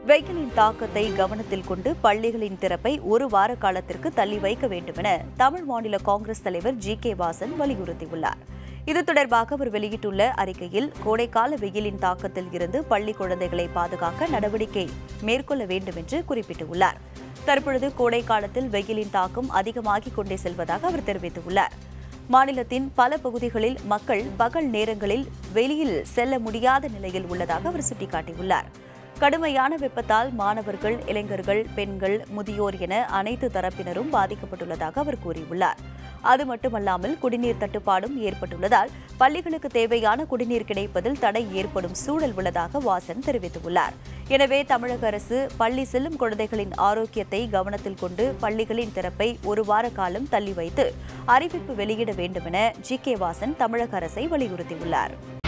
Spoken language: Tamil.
வெயிலின் தாக்கத்தை கவனத்தில் கொண்டு பள்ளிகளின் திறப்பை ஒரு வார காலத்திற்கு தள்ளி வைக்க வேண்டுமென தமிழ் மாநில காங்கிரஸ் தலைவர் ஜி கே வாசன் வலியுறுத்தியுள்ளார் இது தொடர்பாக அவர் வெளியிட்டுள்ள அறிக்கையில் கோடைக்கால வெயிலின் தாக்கத்தில் இருந்து பள்ளி குழந்தைகளை பாதுகாக்க நடவடிக்கை மேற்கொள்ள வேண்டும் என்று குறிப்பிட்டுள்ளார் தற்பொழுது கோடை காலத்தில் வெயிலின் தாக்கம் அதிகமாகிக் கொண்டே செல்வதாக அவர் தெரிவித்துள்ளார் மாநிலத்தின் பல பகுதிகளில் மக்கள் பகல் நேரங்களில் வெளியில் செல்ல முடியாத நிலையில் உள்ளதாக அவர் சுட்டிக்காட்டியுள்ளார் கடுமையான வெப்பத்தால் மாணவர்கள் இளைஞர்கள் பெண்கள் முதியோர் என அனைத்து தரப்பினரும் பாதிக்கப்பட்டுள்ளதாக அவர் கூறியுள்ளார் அது மட்டுமல்லாமல் குடிநீர் தட்டுப்பாடும் ஏற்பட்டுள்ளதால் பள்ளிகளுக்கு தேவையான குடிநீர் கிடைப்பதில் தடை ஏற்படும் சூழல் உள்ளதாக வாசன் தெரிவித்துள்ளார் எனவே தமிழக அரசு பள்ளி செல்லும் குழந்தைகளின் ஆரோக்கியத்தை கவனத்தில் கொண்டு பள்ளிகளின் திறப்பை ஒரு வார காலம் தள்ளி வைத்து அறிவிப்பு வெளியிட வேண்டுமென ஜி கே வாசன் தமிழக அரசை வலியுறுத்தியுள்ளார்